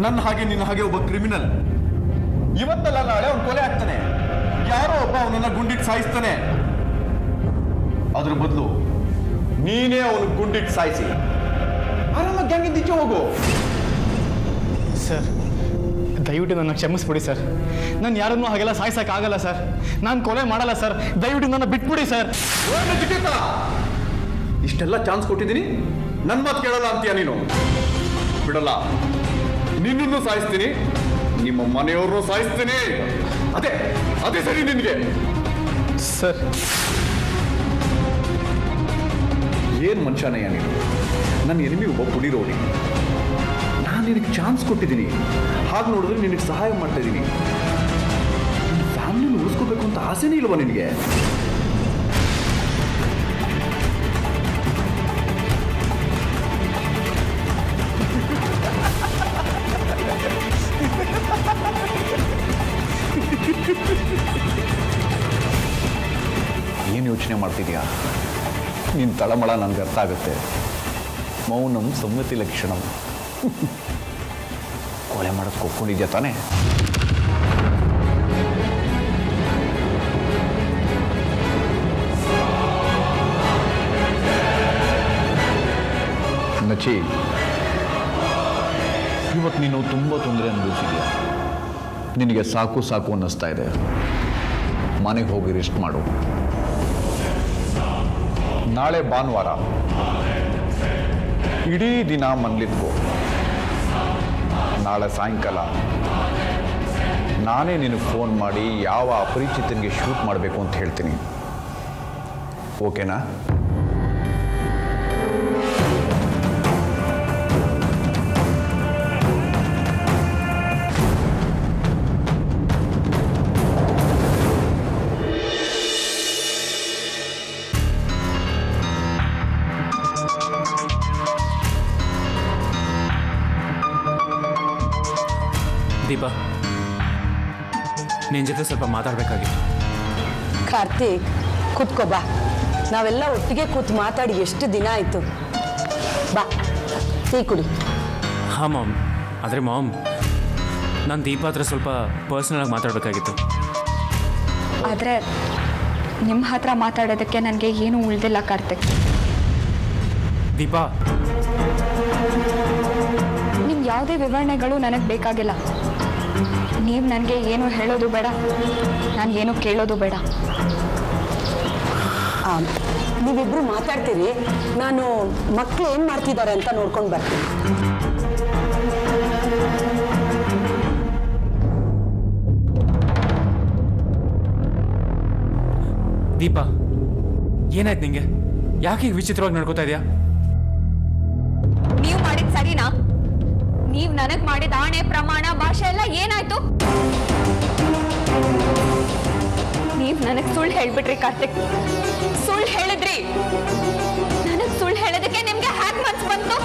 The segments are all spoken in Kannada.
ನನ್ನ ಹಾಗೆ ನಿನ್ನ ಹಾಗೆ ಒಬ್ಬ ಕ್ರಿಮಿನಲ್ ಇವತ್ತಲ್ಲ ನಾಳೆ ಅವ್ನು ಕೊಲೆ ಆಗ್ತಾನೆ ಯಾರೋ ಒಬ್ಬ ಅವನನ್ನ ಗುಂಡಿಟ್ಟು ಸಾಯಿಸ್ತಾನೆ ಅದ್ರ ಬದಲು ನೀನೇ ಅವನು ಗುಂಡಿಟ್ಟು ಸಾಯಿಸಿ ಆರಾಮಾಗಿ ಗ್ಯಾಂಗಿಂದ ಈಚೆ ಹೋಗು ಸರ್ ದಯವಿಟ್ಟು ನನ್ನ ಕ್ಷಮಿಸ್ಬಿಡಿ ಸರ್ ನಾನು ಯಾರನ್ನೂ ಹಾಗೆಲ್ಲ ಸಾಯ್ಸೋಕ್ಕಾಗಲ್ಲ ಸರ್ ನಾನು ಕೊಲೆ ಮಾಡಲ್ಲ ಸರ್ ದಯವಿಟ್ಟು ನನ್ನ ಬಿಟ್ಬಿಡಿ ಸರ್ ಓ, ನಚಿಕೇತ! ಇಷ್ಟೆಲ್ಲ ಚಾನ್ಸ್ ಕೊಟ್ಟಿದ್ದೀನಿ ನನ್ನ ಮಾತು ಕೇಳಲ್ಲ ಅಂತೀಯ ನೀನು ಬಿಡಲ್ಲ ನಿನ್ನನ್ನು ಸಾಯಿಸ್ತೀನಿ ನಿಮ್ಮ ಮನೆಯವ್ರನ್ನೂ ಸಾಯಿಸ್ತೀನಿ ಅದೇ ಅದೇ ಸರಿ ನಿನ್ಗೆ ಸರ್ ಏನ್ ಮನುಷ್ಯನಯ್ಯ ನೀನು ನನ್ನ ಎನಿಮಿ ಒಬ್ಬ ಪುಡಿ ರೋಡಿ ನಾನು ನಿನಗೆ ಚಾನ್ಸ್ ಕೊಟ್ಟಿದ್ದೀನಿ ಹಾಗೆ ನೋಡಿದ್ರೆ ನಿನಗೆ ಸಹಾಯ ಮಾಡ್ತಾ ಇದ್ದೀನಿ ಫ್ಯಾಮಿಲಿನ ಉಳಿಸ್ಕೋಬೇಕು ಅಂತ ಆಸೆನೇ ಇಲ್ವಾ ನಿನಗೆ ಏನು ಯೋಚನೆ ಮಾಡ್ತಿದ್ಯಾ ನಿನ್ನ ತಳಮಳ ನನಗೆ ಅರ್ಥ ಆಗುತ್ತೆ ಮೌನಂ ಸಮ್ಮತಿ ಲಕ್ಷಣಂ ಕೊಲೆ ಮಾಡೋದು ಒಪ್ಕೊಂಡಿದ್ಯಾ ತಾನೇ ನಚಿ ಇವತ್ತು ನೀನು ತುಂಬ ತೊಂದರೆ ಅನುಭವಿಸಿದ್ಯಾ ನಿನಗೆ ಸಾಕು ಸಾಕು ಅನ್ನಿಸ್ತಾ ಇದೆ ಮನೆಗೆ ಹೋಗಿ ರೆಸ್ಟ್ ಮಾಡು ನಾಳೆ ಭಾನುವಾರ ಇಡೀ ದಿನ ಮನ್ಲಿದ್ಕೋ ನಾಳೆ ಸಾಯಂಕಾಲ ನಾನೇ ನಿನಗೆ ಫೋನ್ ಮಾಡಿ ಯಾವ ಅಪರಿಚಿತನಿಗೆ ಶೂಟ್ ಮಾಡಬೇಕು ಅಂತ ಹೇಳ್ತೀನಿ ಓಕೆನಾ ದೀಪಾ ನಿನ್ನ ಜೊತೆ ಸ್ವಲ್ಪ ಮಾತಾಡಬೇಕಾಗಿತ್ತು ಕಾರ್ತಿಕ್ ಕೂತ್ಕೋ ಬಾ ನಾವೆಲ್ಲ ಒಟ್ಟಿಗೆ ಕೂತ್ ಮಾತಾಡಿ ಎಷ್ಟು ದಿನ ಆಯ್ತು ಬಾ ಟೀ ಕುಡಿ ಹಾಂ ಮಾಮ್ ಆದರೆ ಮಾಮ್ ನಾನು ದೀಪಾ ಹತ್ರ ಸ್ವಲ್ಪ ಪರ್ಸ್ನಲಾಗಿ ಮಾತಾಡಬೇಕಾಗಿತ್ತು ಆದರೆ ನಿಮ್ಮ ಹತ್ರ ಮಾತಾಡೋದಕ್ಕೆ ನನಗೆ ಏನೂ ಉಳ್ದಿಲ್ಲ ಕಾರ್ತಿಕ್ ದೀಪಾ ನಿಮ್ಮ ಯಾವುದೇ ವಿವರಣೆಗಳು ನನಗೆ ಬೇಕಾಗಿಲ್ಲ ನೀವು ನನಗೆ ಏನು ಹೇಳೋದು ಬೇಡ ನಾನು ಏನು ಕೇಳೋದು ಬೇಡ ಆ, ನೀವಿಬ್ರು ಮಾತಾಡ್ತೀರಿ ನಾನು ಮಕ್ಳು ಏನ್ ಮಾಡ್ತಿದ್ದಾರೆ ಅಂತ ನೋಡ್ಕೊಂಡು ಬರ್ತೀನಿ ದೀಪಾ ಏನಾಯ್ತು ನಿಂಗೆ ಯಾಕೆ ಹೀಗೆ ವಿಚಿತ್ರವಾಗಿ ನಡ್ಕೋತಾ ಇದೆಯಾ ನೀವು ಮಾಡಿದ ಸರಿನಾ ನೀವು ನನಗೆ ಮಾಡಿದ ಆಣೆ ಪ್ರಮಾಣ ಭಾಷೆ ಎಲ್ಲ ಏನಾಯ್ತು ನೀವು ನನಗೆ ಸುಳ್ಳು ಹೇಳ್ಬಿಟ್ರಿ ಕಾರ್ತಿಕ್ ಸುಳ್ಳು ಹೇಳಿದ್ರಿ ನನಗೆ ಸುಳ್ಳು ಹೇಳೋದಕ್ಕೆ ನಿಮ್ಗೆ ಹ್ಯಾಕ್ ಮನ್ಸು ಬಂತು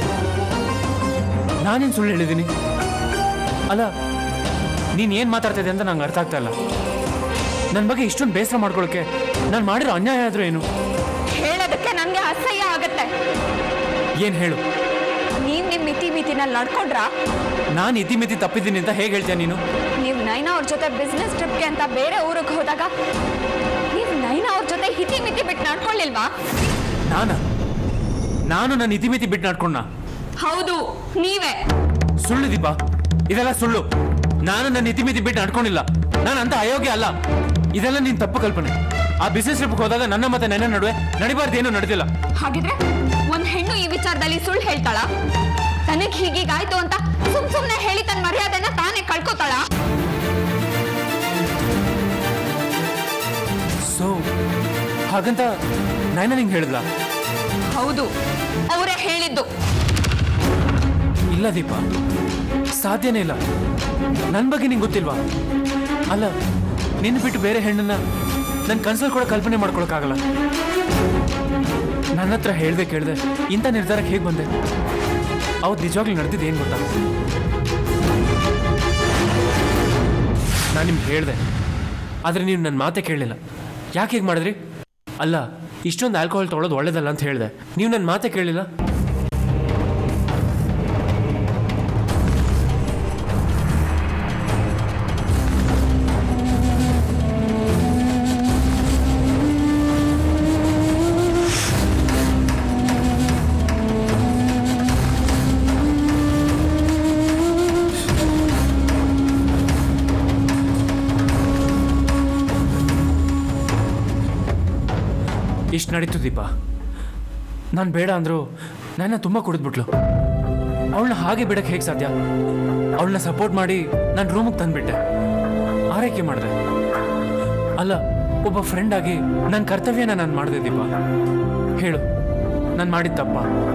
ನಾನೇನು ಸುಳ್ಳು ಹೇಳಿದ್ದೀನಿ ಅಲ್ಲ ನೀನು ಏನು ಮಾತಾಡ್ತಾ ಇದೆ ಅಂತ ನಂಗೆ ಅರ್ಥ ಆಗ್ತಾ ಇಲ್ಲ ನನ್ನ ಬಗ್ಗೆ ಇಷ್ಟೊಂದು ಬೇಸರ ಮಾಡ್ಕೊಳ್ಳೋಕೆ ನಾನು ಮಾಡಿರೋ ಅನ್ಯಾಯ ಆದರೂ ಏನು ಹೇಳೋದಕ್ಕೆ ನನಗೆ ಅಸಹ್ಯ ಆಗತ್ತೆ ಏನು ಹೇಳು ನೀವು ನಿಮ್ಮ ಮಿತಿ ಮಿತಿನಲ್ಲಿ ನಡ್ಕೊಂಡ್ರಾ ನಾನು ಇತಿಮಿತಿ ತಪ್ಪಿದ್ದೀನಿ ಅಂತ ಹೇಗೆ ಹೇಳ್ತೀಯ ನೀನು ನೀವು ನೈನಾ ಅವ್ರ ಜೊತೆ ಬಿಸ್ನೆಸ್ ಟ್ರಿಪ್ಗೆ ಅಂತ ಬೇರೆ ಊರಿಗೆ ಹೋದಾಗ ನೀವು ನೈನಾ ಅವ್ರ ಜೊತೆ ಹಿತಿ ಮಿತಿ ಬಿಟ್ಟು ನಡ್ಕೊಳ್ಳಿಲ್ವಾ ನಾನ ನಾನು ನನ್ನ ಇತಿಮಿತಿ ಬಿಟ್ಟು ನಡ್ಕೊಂಡ ಹೌದು ನೀವೇ ಸುಳ್ಳು ದೀಪಾ ಇದೆಲ್ಲ ಸುಳ್ಳು ನಾನು ನನ್ನ ಇತಿಮಿತಿ ಬಿಟ್ಟು ನಡ್ಕೊಂಡಿಲ್ಲ ನಾನು ಅಂತ ಅಯೋಗ್ಯ ಅಲ್ಲ ಇದೆಲ್ಲ ನಿನ್ ತಪ್ಪು ಕಲ್ಪನೆ ಆ ಬಿಸಿನೆಸ್ ಟ್ರಿಪ್ಗೆ ಹೋದಾಗ ನನ್ನ ಮತ್ತೆ ನನ್ನ ನಡುವೆ ನಡಿಬಾರ್ದು ಏನು ನಡೆದಿಲ್ಲ ಹಾಗಿದ್ರೆ ಒಂದ್ ಹೆಣ್ಣು ಈ ವಿಚಾರದಲ್ಲಿ ಸುಳ್ಳು ಹೇಳ್ತಾಳ ತನಗ್ ಹೀಗೀಗಾಯ್ತು ಅಂತ ಸುಮ್ ಸುಮ್ನೆ ಹೇಳಿ ತನ್ನ ಮರ್ಯಾದೆನ ತಾನೇ ಕಳ್ಕೊತಾಳ ಸೊ ಹಾಗಂತ ನೈನ ನಿಂಗೆ ಹೇಳಿದ್ಲ ಹೌದು ಅವರೇ ಹೇಳಿದ್ದು ಇಲ್ಲ ದೀಪ ಸಾಧ್ಯನೇ ಇಲ್ಲ ನನ್ನ ಬಗ್ಗೆ ನಿಂಗೆ ಗೊತ್ತಿಲ್ವಾ ಅಲ್ಲ ನಿನ್ನ ಬಿಟ್ಟು ಬೇರೆ ಹೆಣ್ಣನ್ನ ನನ್ನ ಕನ್ಸಲ್ಲಿ ಕೂಡ ಕಲ್ಪನೆ ಮಾಡ್ಕೊಳಕ್ಕಾಗಲ್ಲ ನನ್ನ ಹತ್ರ ಹೇಳ್ದೆ ಕೇಳ್ದೆ ಇಂಥ ನಿರ್ಧಾರಕ್ಕೆ ಹೇಗೆ ಬಂದೆ ಅವತ್ತು ನಿಜವಾಗ್ಲೂ ನಡೆದಿದ್ದು ಏನು ಗೊತ್ತಾ ನಾನು ನಿಮ್ಗೆ ಹೇಳ್ದೆ ಆದರೆ ನೀವು ನನ್ನ ಮಾತೇ ಕೇಳಲಿಲ್ಲ ಯಾಕೆ ಹೇಗೆ ಮಾಡಿದ್ರಿ ಅಲ್ಲ ಇಷ್ಟೊಂದು ಆಲ್ಕೋಹಾಲ್ ತೊಗೊಳೋದು ಒಳ್ಳೇದಲ್ಲ ಅಂತ ಹೇಳಿದೆ ನೀವು ನನ್ನ ಮಾತೇ ಕೇಳಲಿಲ್ಲ ಇಷ್ಟು ನಡೀತು ದೀಪ ನಾನು ಬೇಡ ಅಂದರು ನನ್ನ ತುಂಬ ಕುಡಿದ್ಬಿಟ್ಲು ಅವಳನ್ನ ಹಾಗೆ ಬಿಡಕ್ಕೆ ಹೇಗೆ ಸಾಧ್ಯ ಅವಳನ್ನ ಸಪೋರ್ಟ್ ಮಾಡಿ ನಾನು ರೂಮಿಗೆ ತಂದುಬಿಟ್ಟೆ ಆರೈಕೆ ಮಾಡಿದೆ ಅಲ್ಲ ಒಬ್ಬ ಫ್ರೆಂಡ್ ಆಗಿ ನನ್ನ ಕರ್ತವ್ಯನ ನಾನು ಮಾಡಿದೆ ದೀಪ ಹೇಳು ನಾನು ಮಾಡಿದ ತಪ್ಪ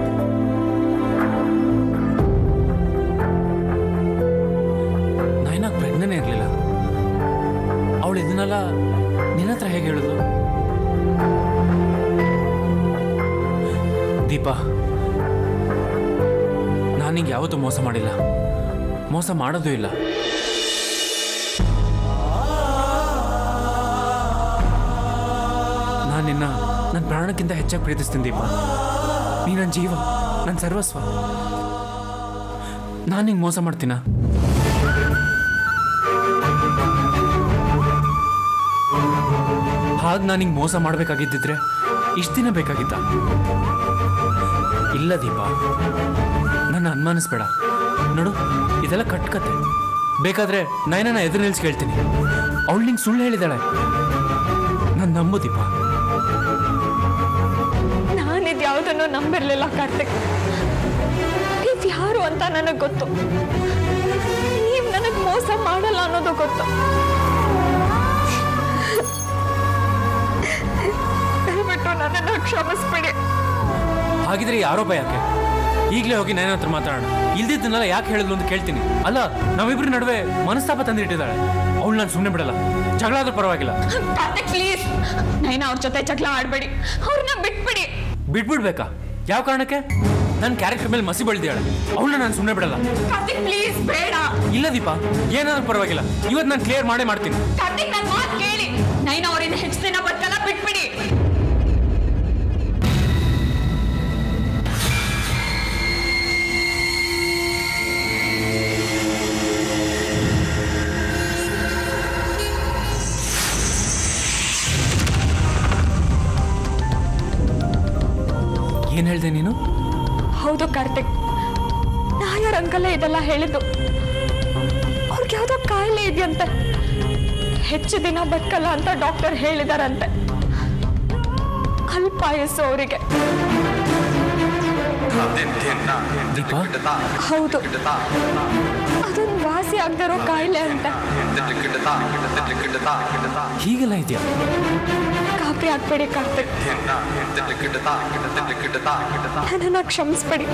ನೈನಾಗ ಪ್ರೆಗ್ನೆನೇ ಇರಲಿಲ್ಲ ಅವಳು ಇದನ್ನೆಲ್ಲ ನಿನ್ನ ಹತ್ರ ಹೇಗೆ ಹೇಳಿದ್ಲು ದೀಪ ನಾನು ನಿಂಗೆ ಯಾವತ್ತೂ ಮೋಸ ಮಾಡಿಲ್ಲ ಮೋಸ ಮಾಡೋದು ಇಲ್ಲ ನಾನು ನಿನ್ನ ನನ್ನ ಪ್ರಾಣಕ್ಕಿಂತ ಹೆಚ್ಚಾಗಿ ಪ್ರೀತಿಸ್ತೀನಿ ದೀಪ ನೀ ನನ್ನ ಜೀವ ನನ್ನ ಸರ್ವಸ್ವ ನಾನು ನಿಂಗೆ ಮೋಸ ಮಾಡ್ತೀನ ಹಾಗೆ ನಾನು ಹಿಂಗೆ ಮೋಸ ಮಾಡಬೇಕಾಗಿದ್ದಿದ್ರೆ ಇಷ್ಟು ದಿನ ಬೇಕಾಗಿತ್ತ ಇಲ್ಲ ದೀಪ ನನ್ನ ಅನುಮಾನಿಸ್ಬೇಡ ನೋಡು ಇದೆಲ್ಲ ಕಟ್ಕತೆ ಬೇಕಾದ್ರೆ ನಯನನ ಎದುರು ನಿಲ್ಸಿ ಕೇಳ್ತೀನಿ ಅವಳು ನಿಂಗೆ ಸುಳ್ಳು ಹೇಳಿದಾಳೆ ನಾನು ನಂಬು ದೀಪ ನಾನಿದ್ ಯಾವುದನ್ನು ನಂಬಿರ್ಲಿಲ್ಲ ಕಾರ್ತಿಕ್ ನೀವ್ ಯಾರು ಅಂತ ನನಗ್ ಗೊತ್ತು ನೀವ್ ನನಗ್ ಮೋಸ ಮಾಡಲ್ಲ ಅನ್ನೋದು ಗೊತ್ತು ದಯವಿಟ್ಟು ನನ್ನನ್ನು ಕ್ಷಮಿಸ್ಬಿಡಿ ಹಾಗಿದ್ರೆ ಯಾರೋ ಯಾಕೆ ಈಗಲೇ ಹೋಗಿ ನಯನ ಹತ್ರ ಮಾತಾಡೋಣ ಇಲ್ದಿದ್ದನ್ನೆಲ್ಲ ಯಾಕೆ ಹೇಳಿದ್ಲು ಅಂತ ಕೇಳ್ತೀನಿ ಅಲ್ಲ ನಾವಿಬ್ರ ನಡುವೆ ಮನಸ್ತಾಪ ತಂದಿಟ್ಟಿದ್ದಾಳೆ ಅವಳು ನಾನು ಸುಮ್ಮನೆ ಬಿಡಲ್ಲ ಜಗಳ ಆದ್ರೂ ಪರವಾಗಿಲ್ಲ ಕಾರ್ತಿಕ್ ಪ್ಲೀಸ್ ನೈನ ಅವ್ರ ಜೊತೆ ಜಗಳ ಆಡ್ಬೇಡಿ ಅವ್ರನ್ನ ಬಿಟ್ಬಿಡಿ ಬಿಟ್ಬಿಡ್ಬೇಕಾ ಯಾವ ಕಾರಣಕ್ಕೆ ನನ್ನ ಕ್ಯಾರೆಕ್ಟರ್ ಮೇಲೆ ಮಸಿ ಬೆಳೆದಿದ್ದಾಳೆ ಅವಳನ್ನ ನಾನು ಸುಮ್ಮನೆ ಬಿಡಲ್ಲ ಕಾರ್ತಿಕ್ ಪ್ಲೀಸ್ ಬೇಡ ಇಲ್ಲ ದೀಪ ಏನಾದ್ರೂ ಪರವಾಗಿಲ್ಲ ಇವತ್ತು ನಾನು ಕ್ಲಿಯರ್ ಮಾಡೇ ಮಾಡ್ತೀನಿ ಕಾರ್ತಿಕ್ ನನ್ ಮಾತು ಕೇಳಿ ನೈನ ಅವರಿಂದ ಹೆಚ್ಚು ದಿನ ಬದುಕಲ್ಲ ಬಿಟ್ಬಿಡಿ ಏನು ಹೇಳ್ದೆ ನೀನು ಹೌದು ಕಾರ್ತಿಕ್ ನಾಯರ್ ಅಂಕಲೇ ಇದೆಲ್ಲ ಹೇಳಿದ್ದು ಅವ್ರಿಗೆ ಯಾವ್ದೋ ಕಾಯಿಲೆ ಇದೆಯಂತೆ ಹೆಚ್ಚು ದಿನ ಬದುಕಲ್ಲ ಅಂತ ಡಾಕ್ಟರ್ ಹೇಳಿದಾರಂತೆ ಅಲ್ಪಾಯಸ್ಸು ಅವರಿಗೆ ದೀಪ ಹೌದು ಅದೊಂದು ವಾಸಿ ಆಗದಿರೋ ಕಾಯಿಲೆ ಅಂತ ಹೀಗೆಲ್ಲ ಇದೆಯಾ ಕಾಪಿ ಹಾಕ್ಬೇಡಿ ಕಾರ್ತಿಕ್ ನನ್ನನ್ನು ಕ್ಷಮಿಸ್ಬೇಡಿ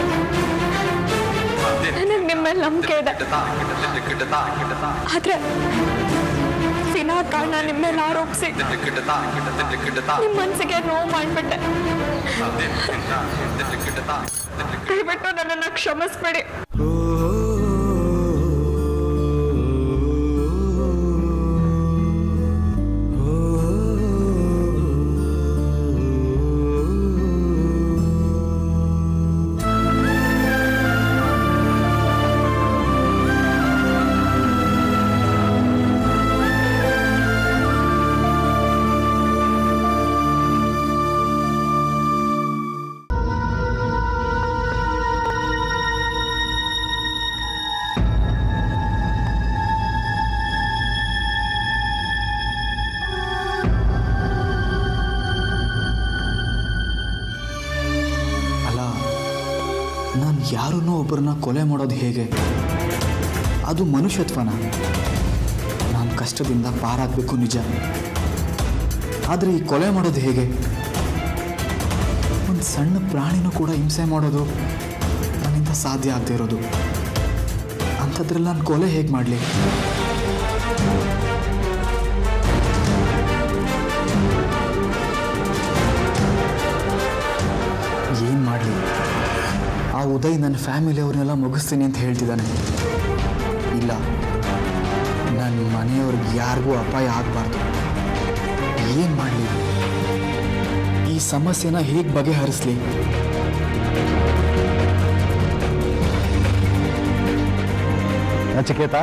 ನನಗೆ ನಿಮ್ಮ ಮೇಲೆ ನಂಬಿಕೆ ಇದೆ ಆದ್ರೆ ವಿನಾಕಾರಣ ನಿಮ್ಮ ಮೇಲೆ ಆರೋಪಿಸಿ ನಿಮ್ಮ ಮನಸ್ಸಿಗೆ ನೋವು ಮಾಡ್ಬಿಟ್ಟೆ ದಯವಿಟ್ಟು ನನ್ನನ್ನು ಕ್ಷಮಿಸ್ಬೇಡಿ ಅಲ್ಲ ನಾನು ಯಾರನ್ನೋ ಒಬ್ಬರನ್ನ ಕೊಲೆ ಮಾಡೋದು ಹೇಗೆ ಅದು ಮನುಷ್ಯತ್ವನ ನಾನು ಕಷ್ಟದಿಂದ ಪಾರಾಗಬೇಕು ನಿಜ ಆದರೆ ಈ ಕೊಲೆ ಮಾಡೋದು ಹೇಗೆ ಒಂದು ಸಣ್ಣ ಪ್ರಾಣಿನೂ ಕೂಡ ಹಿಂಸೆ ಮಾಡೋದು ನನ್ನಿಂದ ಸಾಧ್ಯ ಆಗದೆ ಇರೋದು ಅಂಥದ್ರಲ್ಲಿ ನಾನು ಕೊಲೆ ಹೇಗೆ ಮಾಡಲಿ ಏನು ಮಾಡಲಿ ಆ ಉದಯ್ ನನ್ನ ಫ್ಯಾಮಿಲಿಯವ್ರನ್ನೆಲ್ಲ ಮುಗಿಸ್ತೀನಿ ಅಂತ ಹೇಳ್ತಿದ್ದಾನೆ ಇಲ್ಲ ನನ್ನ ಮನೆಯವ್ರಿಗೆ ಯಾರಿಗೂ ಅಪಾಯ ಆಗಬಾರ್ದು ಏನು ಮಾಡಲಿ ಈ ಸಮಸ್ಯೆನ ಹೇಗೆ ಬಗೆಹರಿಸ್ಲಿ ನಚಿಕೇತ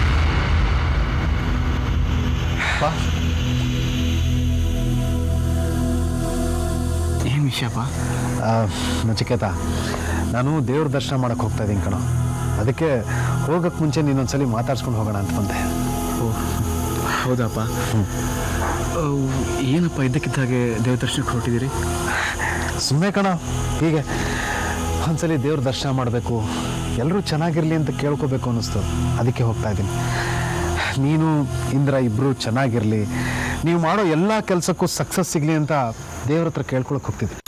ಏನು ವಿಷಯಪ್ಪ ಆ, ನಚಿಕೇತ ನಾನು ದೇವ್ರ ದರ್ಶನ ಮಾಡಕ್ಕೆ ಹೋಗ್ತಾ ಇದ್ದೀನಿ ಕಣೋ ಅದಕ್ಕೆ ಹೋಗಕ್ಕೆ ಮುಂಚೆ ನೀನೊಂದ್ಸಲಿ ಮಾತಾಡ್ಸ್ಕೊಂಡು ಹೋಗೋಣ ಅಂತ ಬಂದೆ ಹೌದಪ್ಪ ಅವ್, ಏನಪ್ಪ ಇದ್ದಕ್ಕಿದ್ದಾಗೆ ದೇವ ದರ್ಶನಕ್ಕೆ ಹೊರಟಿದ್ದೀರಿ ಸುಮ್ಮನೆ ಕಣ ಹೀಗೆ ಒಂದ್ಸಲಿ ದೇವ್ರ ದರ್ಶನ ಮಾಡಬೇಕು ಎಲ್ಲರೂ ಚೆನ್ನಾಗಿರಲಿ ಅಂತ ಕೇಳ್ಕೋಬೇಕು ಅನ್ನಿಸ್ತು ಅದಕ್ಕೆ ಹೋಗ್ತಾ ಇದ್ದೀನಿ ನೀನು ಇಂದ್ರ ಇಬ್ಬರು ಚೆನ್ನಾಗಿರಲಿ ನೀವು ಮಾಡೋ ಎಲ್ಲ ಕೆಲಸಕ್ಕೂ ಸಕ್ಸಸ್ ಸಿಗಲಿ ಅಂತ ದೇವ್ರ ಹತ್ರ ಕೇಳ್ಕೊಳಕ್ಕೆ ಹೋಗ್ತಿದ್ದೆ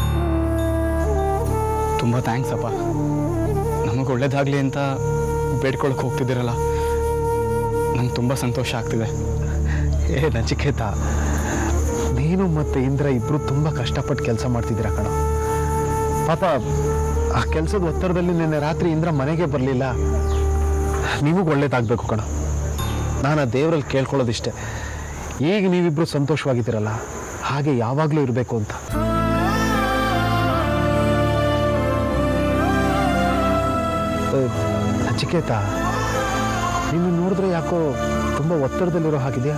ತುಂಬ ಥ್ಯಾಂಕ್ಸ್ ಅಪ್ಪ ನಮಗೆ ಒಳ್ಳೇದಾಗಲಿ ಅಂತ ಬೇಡ್ಕೊಳಕ್ಕೆ ಹೋಗ್ತಿದ್ದೀರಲ್ಲ ನಂಗೆ ತುಂಬ ಸಂತೋಷ ಆಗ್ತಿದೆ ಏ ನಚಿಕೇತ ನೀನು ಮತ್ತೆ ಇಂದ್ರ ಇಬ್ರು ತುಂಬಾ ಕಷ್ಟಪಟ್ಟು ಕೆಲಸ ಮಾಡ್ತಿದ್ದೀರಾ ಕಣ ಪಾಪ ಆ ಕೆಲಸದ ಒತ್ತಡದಲ್ಲಿ ನಿನ್ನೆ ರಾತ್ರಿ ಇಂದ್ರ ಮನೆಗೆ ಬರಲಿಲ್ಲ ನಿಮಗೆ ಒಳ್ಳೇದಾಗಬೇಕು ಕಣ ನಾನು ಆ ದೇವರಲ್ಲಿ ಕೇಳ್ಕೊಳ್ಳೋದಿಷ್ಟೇ ಈಗ ನೀವಿಬ್ರು ಸಂತೋಷವಾಗಿದ್ದೀರಲ್ಲ ಹಾಗೆ ಯಾವಾಗಲೂ ಇರಬೇಕು ಅಂತ ಏ, ನಚಿಕೇತ ನಿನ್ನ ನೋಡಿದ್ರೆ ಯಾಕೋ ತುಂಬ ಒತ್ತಡದಲ್ಲಿರೋ ಹಾಗಿದೆಯಾ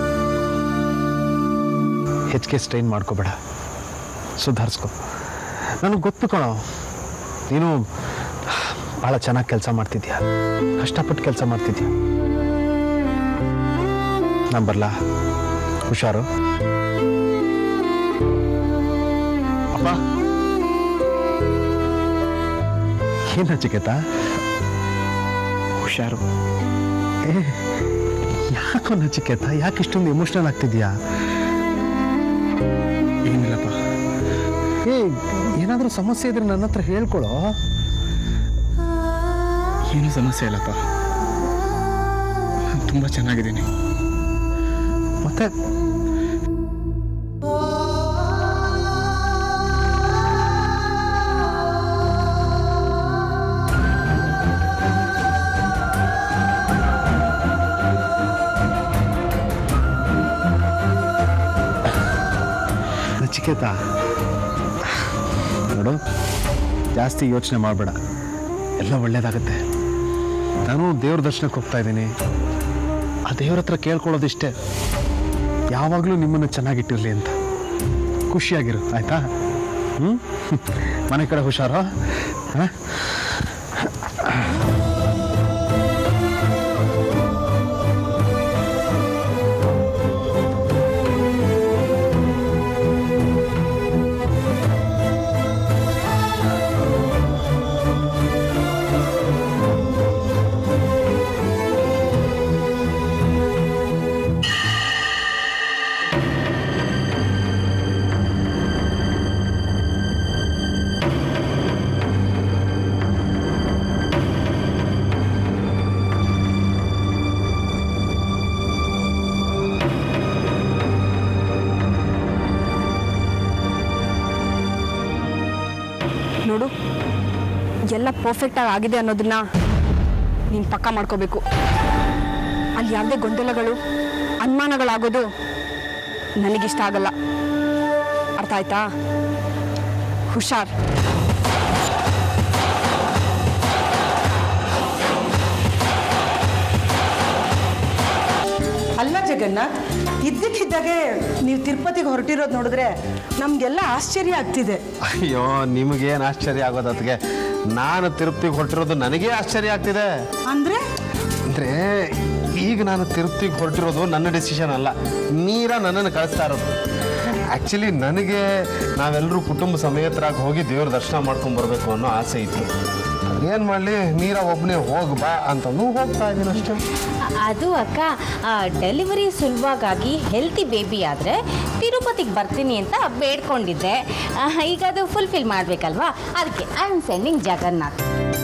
ಹೆಚ್ಚಿಗೆ ಸ್ಟ್ರೈನ್ ಮಾಡ್ಕೋಬೇಡ ಸುಧಾರಿಸ್ಕೊ ನನಗೆ ಗೊತ್ತು ಕಣೋ ನೀನು ಭಾಳ ಚೆನ್ನಾಗಿ ಕೆಲಸ ಮಾಡ್ತಿದ್ಯಾ ಕಷ್ಟಪಟ್ಟು ಕೆಲಸ ಮಾಡ್ತಿದ್ಯಾ ನಾನು ಬರಲಾ ಹುಷಾರು ಅಪ್ಪ ಏನು ನಚಿಕೇತ ಹುಷಾರು ಏ ಯಾಕೋ ನಚಿಕೇತ ಯಾಕೆ ಇಷ್ಟೊಂದು ಎಮೋಷ್ನಲ್ ಆಗ್ತಿದ್ಯಾ ಏನಿಲ್ಲಪ್ಪ ಏ ಏನಾದರೂ ಸಮಸ್ಯೆ ಇದ್ರೆ ನನ್ನ ಹತ್ರ ಹೇಳ್ಕೊಳೋ ಏನೂ ಸಮಸ್ಯೆ ಇಲ್ಲಪ್ಪ ತುಂಬ ಚೆನ್ನಾಗಿದ್ದೀನಿ ಮತ್ತೆ ನಚಿಕೇತ ನೋಡು ಜಾಸ್ತಿ ಯೋಚನೆ ಮಾಡಬೇಡ ಎಲ್ಲ ಒಳ್ಳೇದಾಗತ್ತೆ ನಾನು ದೇವ್ರ ದರ್ಶನಕ್ಕೆ ಹೋಗ್ತಾ ಇದ್ದೀನಿ ಆ ದೇವ್ರ ಹತ್ರ ಕೇಳ್ಕೊಳ್ಳೋದಿಷ್ಟೇ ಯಾವಾಗಲೂ ನಿಮ್ಮನ್ನು ಚೆನ್ನಾಗಿಟ್ಟಿರಲಿ ಅಂತ ಖುಷಿಯಾಗಿರು ಆಯ್ತಾ ಹ್ಞೂ ಮನೆ ಕಡೆ ಹುಷಾರು ಹಾಂ ನೋಡು ಎಲ್ಲ ಪರ್ಫೆಕ್ಟಾಗಿ ಆಗಿದೆ ಅನ್ನೋದನ್ನ ನೀನು ಪಕ್ಕ ಮಾಡ್ಕೋಬೇಕು ಅಲ್ಲಿ ಯಾವುದೇ ಗೊಂದಲಗಳು ಅನುಮಾನಗಳಾಗೋದು ನನಗಿಷ್ಟ ಆಗಲ್ಲ ಅರ್ಥ ಆಯ್ತಾ ಹುಷಾರ್ ಅಲ್ಲ ಜಗನ್ನಾಥ್ ಇದ್ದಕ್ಕಿದ್ದಾಗೆ ನೀವು ತಿರುಪತಿಗೆ ಹೊರಟಿರೋದು ನೋಡಿದ್ರೆ ನಮಗೆಲ್ಲ ಆಶ್ಚರ್ಯ ಆಗ್ತಿದೆ ಅಯ್ಯೋ ನಿಮಗೇನು ಆಶ್ಚರ್ಯ ಆಗೋದು ಅದಕ್ಕೆ ನಾನು ತಿರುಪ್ತಿಗೆ ಹೊರಟಿರೋದು ನನಗೇ ಆಶ್ಚರ್ಯ ಆಗ್ತಿದೆ ಅಂದ್ರೆ ಅಂದರೆ ಈಗ ನಾನು ತಿರುಪ್ತಿಗೆ ಹೊರಟಿರೋದು ನನ್ನ ಡಿಸಿಷನ್ ಅಲ್ಲ ಮೀರಾ ನನ್ನನ್ನು ಕಳಿಸ್ತಾ ಇರೋದು ಆ್ಯಕ್ಚುಲಿ ನನಗೆ ನಾವೆಲ್ಲರೂ ಕುಟುಂಬ ಸಮೇತರಾಗಿ ಹೋಗಿ ದೇವ್ರ ದರ್ಶನ ಮಾಡ್ಕೊಂಡು ಬರಬೇಕು ಅನ್ನೋ ಆಸೆ ಇತ್ತು ಏನು ಮಾಡಲಿ ಮೀರಾ ಒಬ್ಬನೇ ಹೋಗಿ ಬಾ ಅಂತಂದು ಹೋಗ್ತಾ ಇದ್ದೀನಿ ಅಷ್ಟೇ ಅದು ಅಕ್ಕ ಡೆಲಿವರಿ ಸುಲಭವಾಗಿ ಹೆಲ್ತಿ ಬೇಬಿ ಆದರೆ ತಿರುಪತಿಗೆ ಬರ್ತೀನಿ ಅಂತ ಬೇಡ್ಕೊಂಡಿದ್ದೆ ಆ, ಈಗ ಅದು ಫುಲ್ಫಿಲ್ ಮಾಡಬೇಕಲ್ವಾ ಅದಕ್ಕೆ ಐ ಆಮ್ ಸೆಂಡಿಂಗ್ ಜಗನ್ನಾಥ್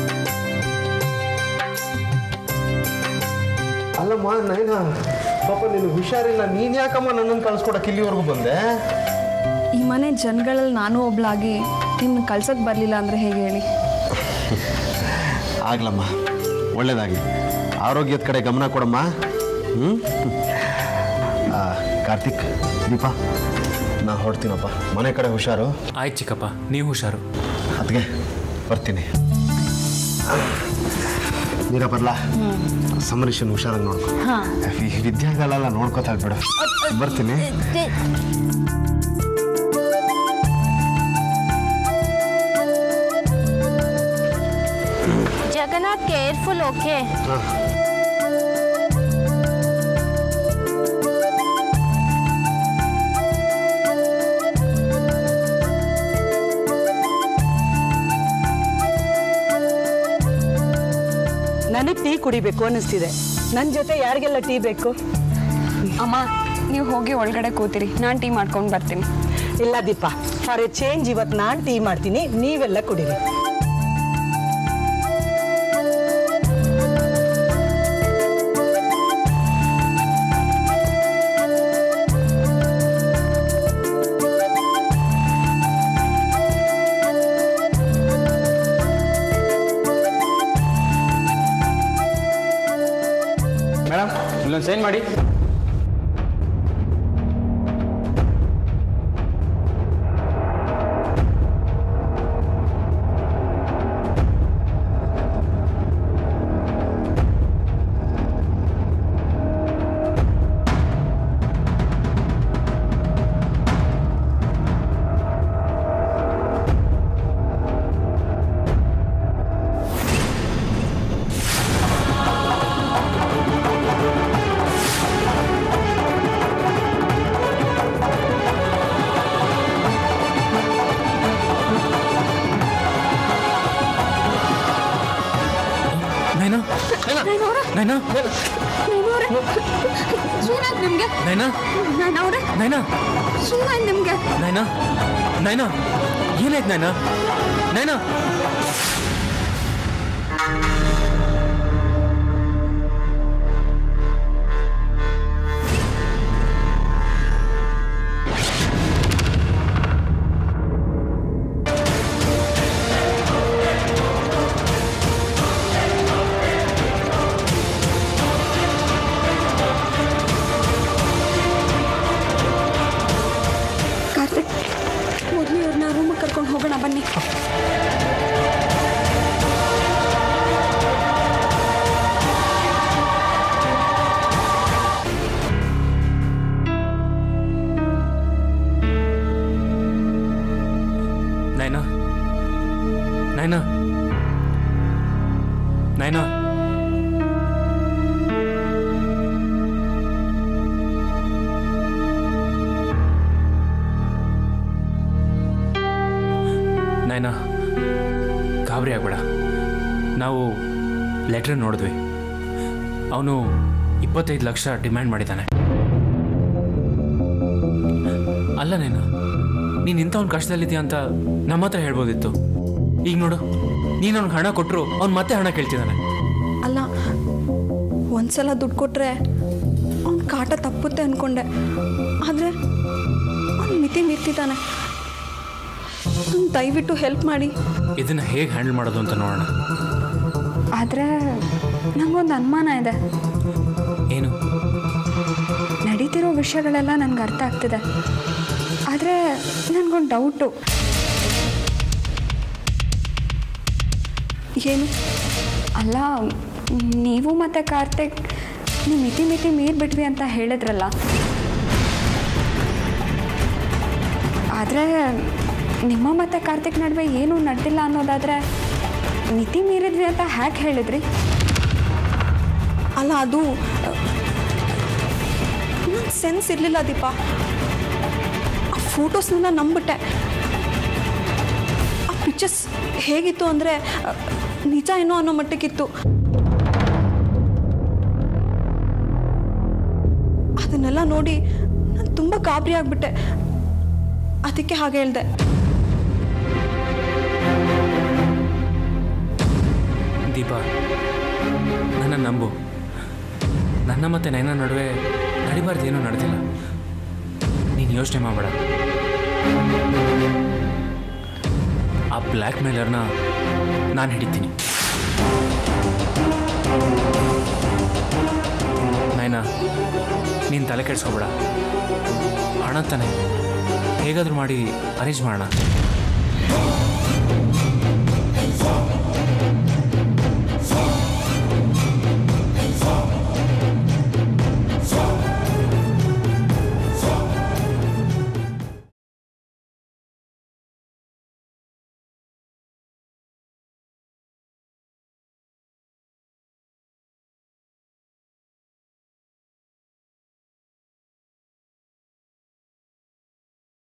ಅಲ್ಲಮ್ಮ ನೈನಾ ಪಾಪ ನಿನಗೆ ಹುಷಾರಿಲ್ಲ ನೀನು ಯಾಕಮ್ಮ ನನ್ನನ್ನು ಕಳ್ಸ್ಕೊಡಕ್ಕೆ ಇಲ್ಲಿವರೆಗೂ ಬಂದೆ ಈ ಮನೆ ಜನಗಳಲ್ಲಿ ನಾನು ಒಬ್ಳಾಗಿ ನಿಮ್ಮನ್ನ ಕಳ್ಸಕ್ಕೆ ಬರಲಿಲ್ಲ ಅಂದರೆ ಹೇಗೆ ಹೇಳಿ ಆಗ್ಲಮ್ಮ ಒಳ್ಳೇದಾಗಲಿ ಆರೋಗ್ಯದ ಕಡೆ ಗಮನ ಕೊಡಮ್ಮ ಹ್ಞೂ ಕಾರ್ತಿಕ್ ದೀಪಾ ನಾ ಹೊಡ್ತೀನಪ್ಪ ಮನೆ ಕಡೆ ಹುಷಾರು ಆಯ್ತು ಚಿಕ್ಕಪ್ಪ ನೀವು ಹುಷಾರು ಅದಕ್ಕೆ ಬರ್ತೀನಿ ನೀರ ಬರ್ಲಾ ಸಮರೀಶನ್ ಹುಷಾರಾಗಿ ನೋಡ್ಕೊ ಈ ವಿದ್ಯಾಗಳೆಲ್ಲ ನೋಡ್ಕೋತಾ ಬಿಡು ಬರ್ತೀನಿ ಜಗನ್ನಾಥ್ ಕೇರ್ಫುಲ್ ಓಕೆ ಟೀ ಕುಡಿಬೇಕು ಅನ್ನಿಸ್ತಿದೆ ನನ್ನ ಜೊತೆ ಯಾರಿಗೆಲ್ಲ ಟೀ ಬೇಕು ಅಮ್ಮ ನೀವು ಹೋಗಿ ಒಳಗಡೆ ಕೂತಿರಿ ನಾನು ಟೀ ಮಾಡ್ಕೊಂಡು ಬರ್ತೀನಿ ಇಲ್ಲ ದೀಪ ಫಾರ್ ಎ ಚೇಂಜ್ ಇವತ್ತು ನಾನು ಟೀ ಮಾಡ್ತೀನಿ ನೀವೆಲ್ಲ ಕುಡೀರಿ ಮೇಡಮ್ ಇಲ್ಲೊಂದು ಸೈನ್ ಮಾಡಿ ನೈನಾ ನೈನಾ ಏನಾಯ್ತು ನಿಮಗೆ ನೈನಾ ನಾನು ಅವ್ರೆ ನೈನಾ ಏನಾಯ್ತು ನಿಮಗೆ ನೈನಾ ನೈನಾ ಏನಾಯ್ತು ನೈನಾ ನೈನಾ ಕಾರ್ತಿಕ್ ಮೊದಲು ಇವ್ರನ್ನ ರೂಮಿಗೆ ಕರ್ಕೊಂಡು ಹೋಗೋಣ ಬನ್ನಿ ನೈನಾ ನೈನಾ ನೈನಾ ನೈನಾ ಗಾಬರಿ ಆಗ್ಬೇಡ ನಾವು ಲೆಟ್ರ್ ನೋಡಿದ್ವಿ ಅವನು ಇಪ್ಪತ್ತೈದು ಲಕ್ಷ ಡಿಮ್ಯಾಂಡ್ ಮಾಡಿದ್ದಾನೆ ಅಲ್ಲ ನೀನು ನೀನು ಇಂಥವ್ನ ಕಷ್ಟದಲ್ಲಿದ್ದೀಯ ಅಂತ ನಮ್ಮ ಹತ್ರ ಹೇಳ್ಬೋದಿತ್ತು ಈಗ ನೋಡು ನೀನು ಅವ್ನಿಗೆ ಹಣ ಕೊಟ್ಟರು ಅವ್ನು ಮತ್ತೆ ಹಣ ಕೇಳ್ತಿದ್ದಾನೆ ಅಲ್ಲ ಒಂದ್ಸಲ ದುಡ್ಡು ಕೊಟ್ರೆ ಅವ್ನ ಕಾಟ ತಪ್ಪುತ್ತೆ ಅನ್ಕೊಂಡೆ ಆದರೆ ಅವ್ನು ಮಿತಿ ಮೀರ್ತಿದ್ದಾನೆ ಅವ್ನ್ ದಯವಿಟ್ಟು ಹೆಲ್ಪ್ ಮಾಡಿ ಇದನ್ನು ಹೇಗೆ ಹ್ಯಾಂಡಲ್ ಮಾಡೋದು ಅಂತ ನೋಡೋಣ ಆದರೆ ನನಗೊಂದು ಅನುಮಾನ ಇದೆ ಏನು ನಡೀತಿರೋ ವಿಷಯಗಳೆಲ್ಲ ನನಗೆ ಅರ್ಥ ಆಗ್ತಿದೆ ಆದರೆ ನನಗೊಂದು ಡೌಟು ಏನು ಅಲ್ಲ ನೀವು ಮತ್ತು ಕಾರ್ತಿಕ್ ನೀವು ಮಿತಿ ಮಿತಿ ಮೀರ್ಬಿಟ್ವಿ ಅಂತ ಹೇಳಿದ್ರಲ್ಲ ಆದರೆ ನಿಮ್ಮ ಮತ್ತು ಕಾರ್ತಿಕ್ ನಡುವೆ ಏನೂ ನಡೆದಿಲ್ಲ ಅನ್ನೋದಾದರೆ ಮಿತಿ ಮೀರಿದ್ವಿ ಅಂತ ಹ್ಯಾಕೆ ಹೇಳಿದ್ರಿ ಅಲ್ಲ ಅದು ನಂಗೆ ಸೆನ್ಸ್ ಇರಲಿಲ್ಲ ದೀಪ ಆ ಫೋಟೋಸ್ನೆಲ್ಲ ನಂಬಿಟ್ಟೆ ಆ ಪಿಕ್ಚರ್ಸ್ ಹೇಗಿತ್ತು ಅಂದರೆ ನಿಜ ಏನೋ ಅನ್ನೋ ಮಟ್ಟಕ್ಕಿತ್ತು ಅದನ್ನೆಲ್ಲ ನೋಡಿ ನಾನು ತುಂಬ ಗಾಬರಿ ಆಗಿಬಿಟ್ಟೆ ಅದಕ್ಕೆ ಹಾಗೆ ಹೇಳಿದೆ ದೀಪ ನನ್ನ ನಂಬು ನನ್ನ ಮತ್ತು ನೈನ ನಡುವೆ ನಡಿಬಾರ್ದು ಏನೂ ನಡೆದಿಲ್ಲ ನೀನು ಯೋಚನೆ ಮಾಡಬೇಡ ಆ ಬ್ಲ್ಯಾಕ್ ಮೇಲರ್ನ ನಾನು ಹಿಡಿತೀನಿ ನೈನಾ ನೀನು ತಲೆ ಕೆಡಿಸ್ಕೊಬೇಡ ಹಣ ತಾನೆ ಹೇಗಾದರೂ ಮಾಡಿ ಅರೇಂಜ್ ಮಾಡೋಣ